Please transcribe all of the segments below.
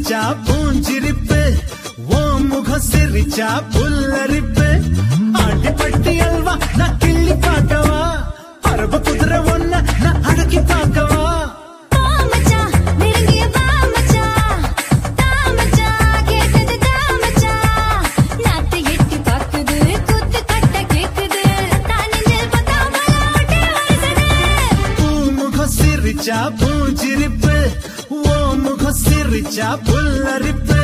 சிரிச்சா பூஞ்சிரிப்பு ஓ முகம் சிரிச்சா புல்லரிப்பு ஆண்டிப்பட்டி அல்வா நான் கிள்ளி பார்க்கவா அரபு குதிரை ஒன்ன நான் அடக்கி பார்க்கவா போ மச்சான் நெருங்கிய வா மச்சான் தா மச்சான் கேட்டது தா மச்சான் நாத்து எட்டி பாக்குது குத்து கட்ட கேக்குது தான் நெஞ்சில் பத்தா மலாட்டி வருகுது பூ முகம் சிரிச்சா பூஞ்சிரிப்பு ஓ முகம் சிரிச்சா புல்லரிப்பு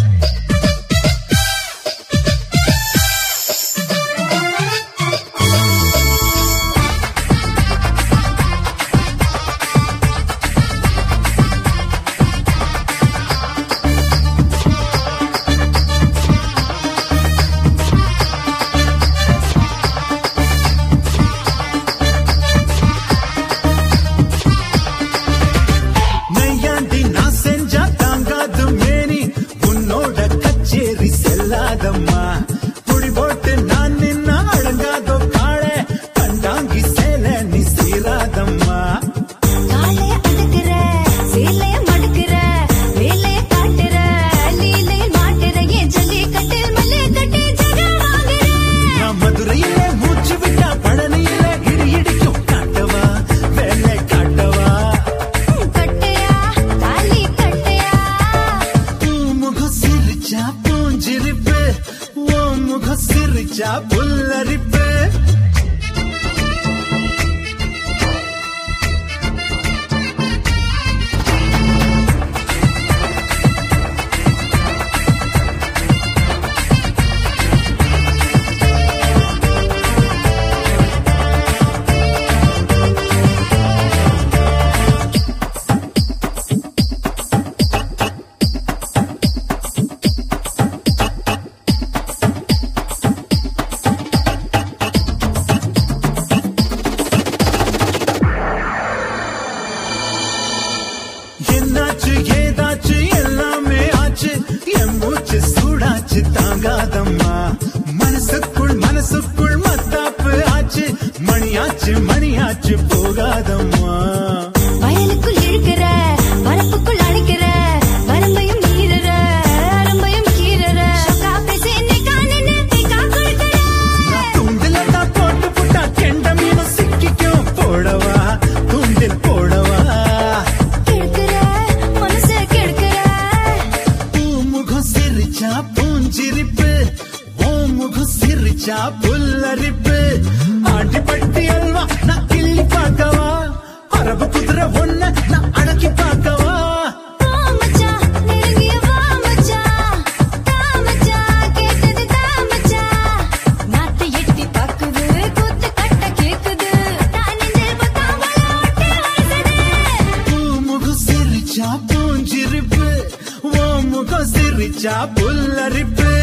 நையாண்டி நான் செஞ்சா தாங்காது மேனி உன்னோட கச்சேரி செல்லாதம்மா குடி போட்டு நான் நின்னா அடங்காதோ காளை கண்டாங்கி சேல நீ சீராதம்மா காலைய அடக்குற சீலைய மடுக்குற வேலைய காட்டுற லீலைய மாட்டுற என் ஜல்லி கட்டில் மல்லிய கட்டி ஜக வாங்குற நான் மதுரையில மூச்சு விட்டா பழனியில இடி இடிக்கும் காட்டவா வேலை காட்டவா கட்டையா தாலி கட்டையா பூ முகம் சிரிச்சா பூஞ்சிரிப்பு ஓ முகம் சிரிச்சா புல்லரிப்பு என்னாச்சு ஏதாச்சு எல்லாமே ஆச்சு என் மூச்சு சூடாச்சு தாங்காதம்மா மனசுக்குள் மனசுக்குள் மத்தாப்பு ஆச்சு மணியாச்சு மணியாச்சு போகாதம்மா வயலுக்குள் இழுக்கிற வரப்புக்குள் அழைக்கிற வரம்பையும் மீறுற அரம்பையும் கீறுற ஷோக்கா பேசி என்னை காணன்னு தேக்கா கொடுக்கிற நான் தூண்டில தான் போட்டு புட்டா கெண்ட மீன் சிக்கிக்கும் போடவா தூண்டில் போடவா கெடுக்கிற மனச கெடுக்கிற பூ முகம் சிரிச்சா பூஞ்சிரிப்பு ஓ முகம் சிரிச்சா புல்லரிப்பு ஆண்டிப்பட்டி அல்வா நான் கிள்ளி பார்க்கவா அரபு குதிரை ஒன்ன நான் அடக்கி பார்க்கவா போ மச்சான் நெருங்கிய வா மச்சான் தா மச்சான் கேட்டது தா மச்சான் நாத்து எட்டி பாக்குது குத்து கட்ட கேக்குது தான் நெஞ்சில் பத்தா மலாட்டி வருகுது பூ முகம் சிரிச்சா பூஞ்சிரிப்பு ஓ முகம் சிரிச்சா புல்லரிப்பு